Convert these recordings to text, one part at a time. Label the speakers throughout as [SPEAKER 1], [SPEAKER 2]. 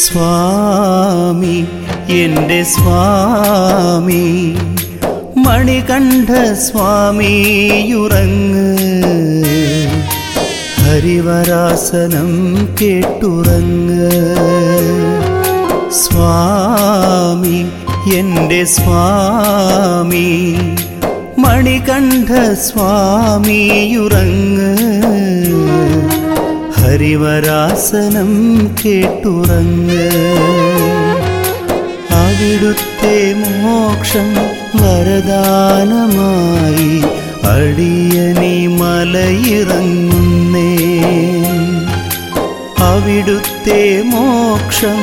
[SPEAKER 1] സ്വാമി എൻ്റെ സ്വാമി മണികണ്ഠ സ്വാമിയുറങ്ങ് ഹരിവരാസനം കേട്ടുറങ്ങ് സ്വാമി എൻ്റെ സ്വാമി മണികണ്ഠ സ്വാമിയുറങ്ങ് ഹരിവരാസനം കേട്ടുറങ്ങ് അവിടുത്തെ മോക്ഷം വരദാനമായി അടിയനി മലയിറങ്ങുന്നേ അവിടുത്തെ മോക്ഷം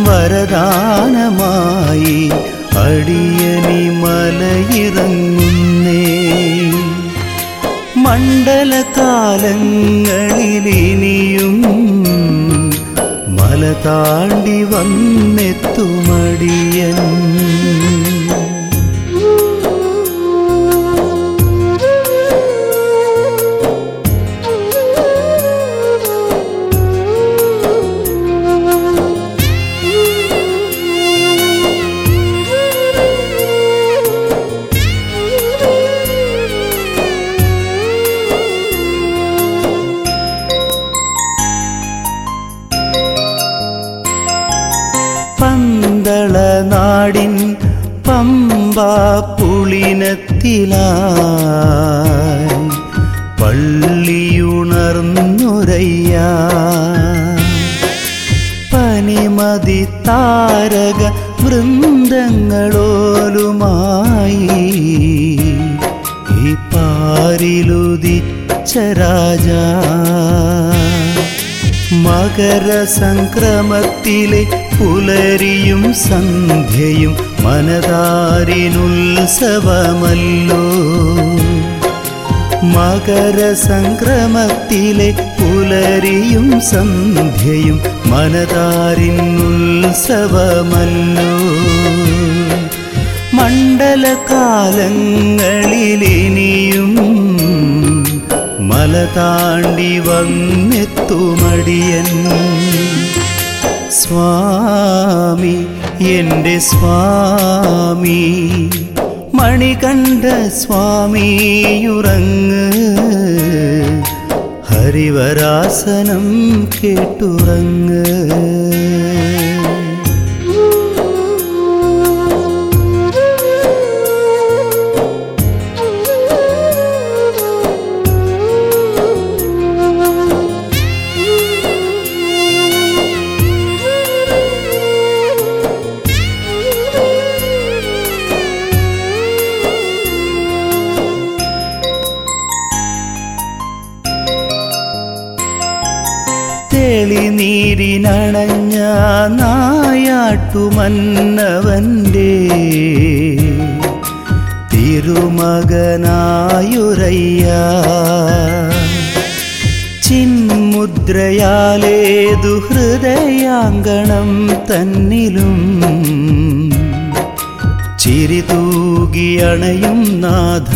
[SPEAKER 1] വരദാനമായി അടിയനി മലയിറങ്ങുന്നേ മണ്ഡലകാലങ്ങളിലിനിയും മല താണ്ടി വന്നെത്തുമടിയൻ പന്തള നാടിൻ പമ്പ പുളിനത്തിലായി പള്ളിയുണർന്നുരയ്യ പനിമതി താരക വൃന്ദങ്ങളോലുമായി ഈ പാരിലുദിച്ച രാജാ മകരസംക്രമത്തിലെ പുലരിയും സന്ധ്യയും മനതാരിനുത്സവമല്ലോ മകരസംക്രമത്തിലെ പുലരിയും സന്ധ്യയും മനതാരിനുത്സവമല്ലോ മണ്ഡലകാലങ്ങളിലിനിയും മല താണ്ടി വന്നെത്തുമടിയൻ സ്വാമി എൻ്റെ സ്വാമി മണികണ്ഠ സ്വാമിയുറങ്ങ് ഹരിവരാസനം കേട്ടുറങ്ങ് തെളിനീരിനണഞ്ഞ നായാട്ടുമന്നവൻ്റെ തിരുമകനായുരയ്യ ചിന്മുദ്രയാലേതു ഹൃദയാങ്കണം തന്നിലും ചിരിതൂകിയണയും നാഥ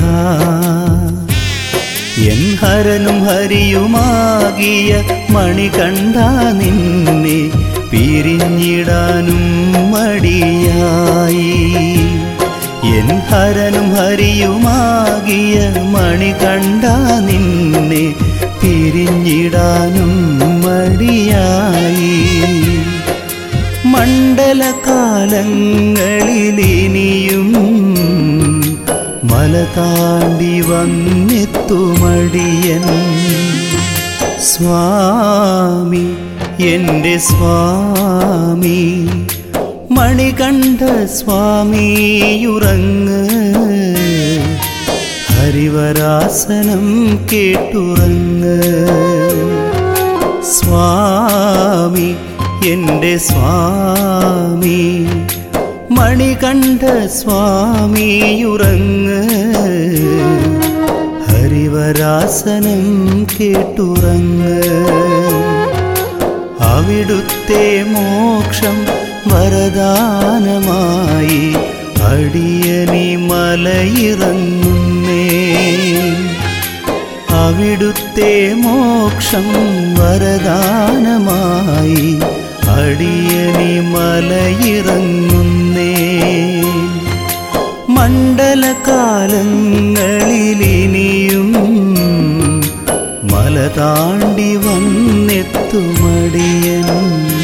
[SPEAKER 1] എൻ ഹരനും ഹരിയുമാകിയ മണികണ്ഠ നിന്നെ പിരിഞ്ഞിടാനും മടിയായി എൻ ഹരനും ഹരിയുമാകിയ മണികണ്ഠ നിന്നെ പിരിഞ്ഞിടാനും മടിയായി മണ്ഡലകാലങ്ങളിലിനിയും മല താണ്ടി വന്നെത്തുമടിയൻ സ്വാമി എൻ്റെ സ്വാമി മണികണ്ഠ സ്വാമിയുറങ്ങ് ഹരിവരാസനം കേട്ടുറങ്ങ് സ്വാമി എൻ്റെ സ്വാമി മണികണ്ഠ സ്വാമിയുറങ്ങ് ഹരിവരാസനം കേട്ടുറങ്ങ് അവിടുത്തെ മോക്ഷം വരദാനമായി അടിയനി മലയിറങ്ങുന്നേ അവിടുത്തെ മോക്ഷം വരദാനമായി അടിയനി മലയിറങ്ങുന്നേ മണ്ഡലകാലങ്ങളിലിനിയും മല താണ്ടി വന്നെത്തുമടിയൻ